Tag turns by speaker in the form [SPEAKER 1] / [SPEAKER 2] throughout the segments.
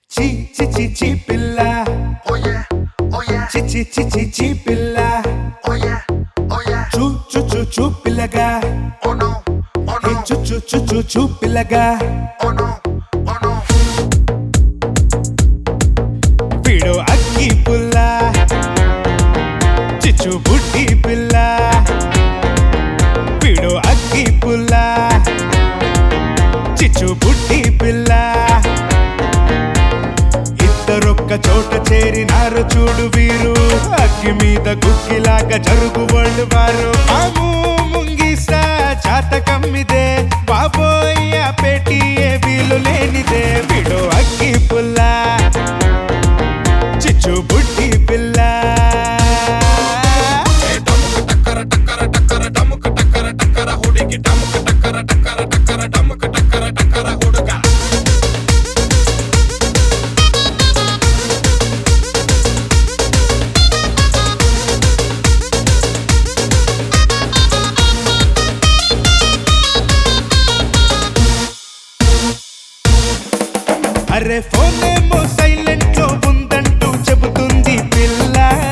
[SPEAKER 1] చి చి చి చి పిల్ల
[SPEAKER 2] Oh yeah, oh yeah,
[SPEAKER 1] చి చి చి చి చి పిల్ల
[SPEAKER 2] oh yeah, oh yeah.
[SPEAKER 1] చూ చూ చూ చూ పిల్లగా
[SPEAKER 2] Oh no, oh
[SPEAKER 1] హే
[SPEAKER 2] no,
[SPEAKER 1] చూ చూ చూ చూ చూ పిల్లగా
[SPEAKER 2] oh no, oh no.
[SPEAKER 1] వీడు అగ్గి పుల్ల చిచ్చు బుడ్డి పిల్ల వీడు అగ్గి పుల్ల చిచ్చు బుడ్డి పిల్ల ఇద్దరొక్క చోట చేరినారు చూడు వీరు అగ్గి మీద గుక్కిలాగా జరుగు వాళ్ళు వారు మాము ముంగిసా చాతకమ్మిదే బాబోయ్య పెట్టి ఏ వీలు లేనిదే వీడు అగ్గి పుల్ల చిచ్చు బుడ్డి పిల్ల అరే ఫోన్ ఏమో సైలెంట్ లో ఉందంటూ చెబుతుంది పిల్ల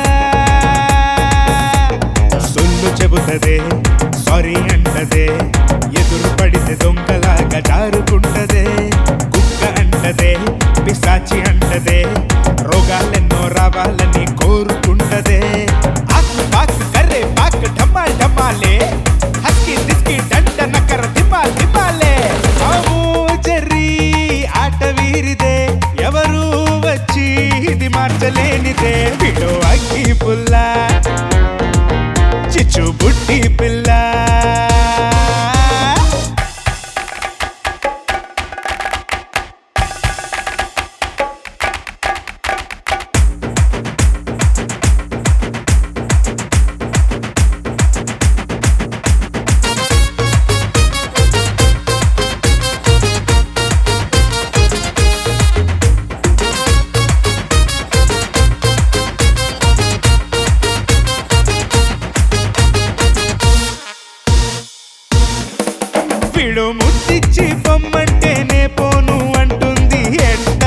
[SPEAKER 1] సొల్లు చెబుతదే సారీ అంటదే ఎదురు పడితే దొంగలాగా జారుకుంటదే కుక్క అంటదే పిశాచి అంటదే రోగాలెన్నో రావాలని కోరుకుంటదే ఆకు పాకు కర్రే పాక్ ఢమాల్ ఢమాలే హస్కి దిస్కి డండ నకర దిమాల్ దిమాలే ఆవు జర్రీ ఆట వీరిదే ఎవరు వచ్చి ఇది మార్చలేనిదే విడో అగ్గి పుల్ల చిచ్చు బుట్టి పిల్ల వీడు ముద్దిచ్చి పొమ్మంటేనే పోను అంటుంది ఎట్ట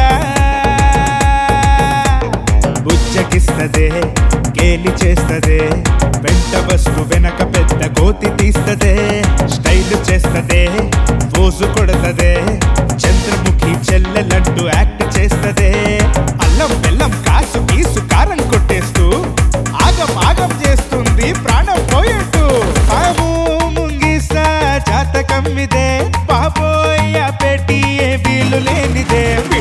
[SPEAKER 1] బుజ్జకిస్తదే గేలి చేస్తదే వెంట వస్తు వెనక పెద్ద కోతి తీస్తదే స్టైల్ చేస్తదే పోజు కొడతదే చంద్రముఖి చెల్లెలంటూ యాక్ట్ చేస్తదే అల్లం బెల్లం కాసు గీసు కారం కొట్టేస్తూ ఆగం ఆగం చేస్తుంది ప్రాణం పోయేట్టు పాము ముంగిసా జాతకమ్మిదే పాపోయ్య పెట్టి ఏ వీలు లేనిదే